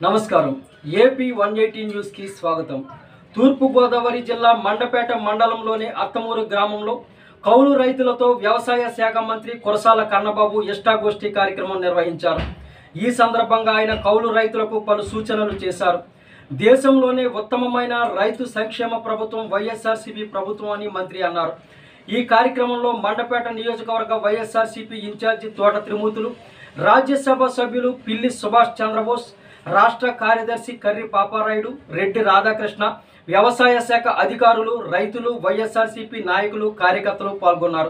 నమస్కారం AP one eighty న్యూస్కి స్వాగతం తూర్పుగోదావరి జిల్లా మండపేట మండలంలోని అత్తమూరు గ్రామంలో కౌలు రైతులతో వ్యవసాయ శాఖ మంత్రి కురసాల కన్నబాబు ఇష్టాగోష్ఠి కార్యక్రమం నిర్వహించారు ఈ సందర్భంగా ఆయన కౌలు రైతులకు పలు సూచనలు చేశారు దేశంలోనే ఉత్తమమైన రైతు సంక్షేమ ప్రభుత్వం వైఎస్ఆర్సీపీ ప్రభుత్వం అని మంత్రి అన్నారు ఈ కార్యక్రమంలో మండపేట నియోజకవర్గ వైఎస్ఆర్సీపీ ఇన్ఛార్జి తోట త్రిమూర్తులు రాజ్యసభ సభ్యులు పిల్లి సుభాష్ చంద్రబోస్ రాష్ట్ర కార్యదర్శి కర్రి పాపారాయుడు రెడ్డి రాధాకృష్ణ వ్యవసాయ శాఖ అధికారులు రైతులు వైఎస్ఆర్సీపీ నాయకులు కార్యకర్తలు పాల్గొన్నారు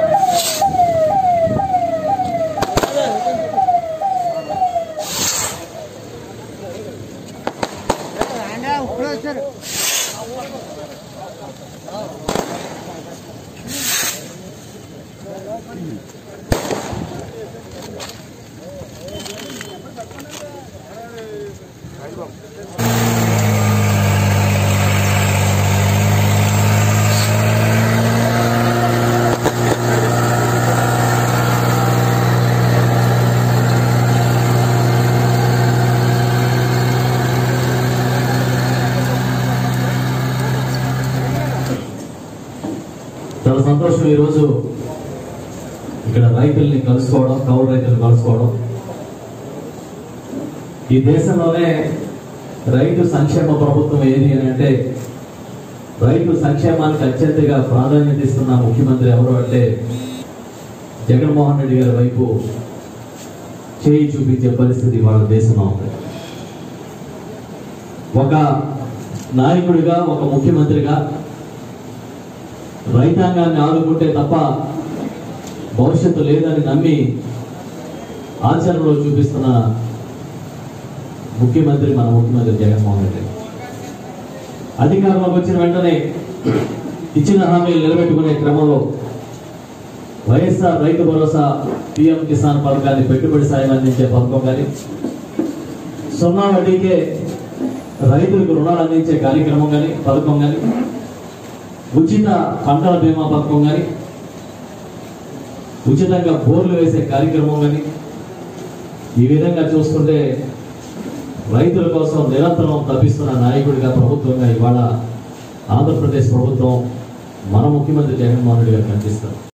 చాలా సంతోషం ఈరోజు ఇక్కడ రైతుల్ని కలుసుకోవడం కౌలు రైతులు కలుసుకోవడం ఈ దేశంలోనే రైతు సంక్షేమ ప్రభుత్వం ఏది అని అంటే రైతు సంక్షేమానికి అత్యంతగా ప్రాధాన్యత ఇస్తున్న ముఖ్యమంత్రి ఎవరు అంటే జగన్మోహన్ రెడ్డి గారి వైపు చేయి చూపించే పరిస్థితి వాళ్ళ దేశంలో ఉంది ఒక నాయకుడిగా ఒక ముఖ్యమంత్రిగా రైతాంగాన్ని ఆదుకుంటే తప్ప భవిష్యత్తు లేదని నమ్మి ఆచరణలో చూపిస్తున్న ముఖ్యమంత్రి మన ముఖ్యమంత్రి జగన్మోహన్ రెడ్డి అధికారంలోకి వచ్చిన వెంటనే ఇచ్చిన హామీలు నిలబెట్టుకునే క్రమంలో వైఎస్ఆర్ రైతు భరోసా పిఎం కిసాన్ పథకాన్ని పెట్టుబడి సాయం అందించే పథకం కానీ సున్నా వడ్డీకే రైతులకు రుణాలు అందించే కార్యక్రమం కానీ పథకం కానీ ఉచిత పంటల బీమా పథకం కానీ ఉచితంగా బోర్లు వేసే కార్యక్రమం కానీ ఈ విధంగా చూస్తుంటే రైతుల కోసం నిరంతరం తప్పిస్తున్న నాయకుడిగా ప్రభుత్వంగా ఇవాళ ఆంధ్రప్రదేశ్ ప్రభుత్వం మన ముఖ్యమంత్రి జగన్మోహన్ రెడ్డి గారు కనిపిస్తారు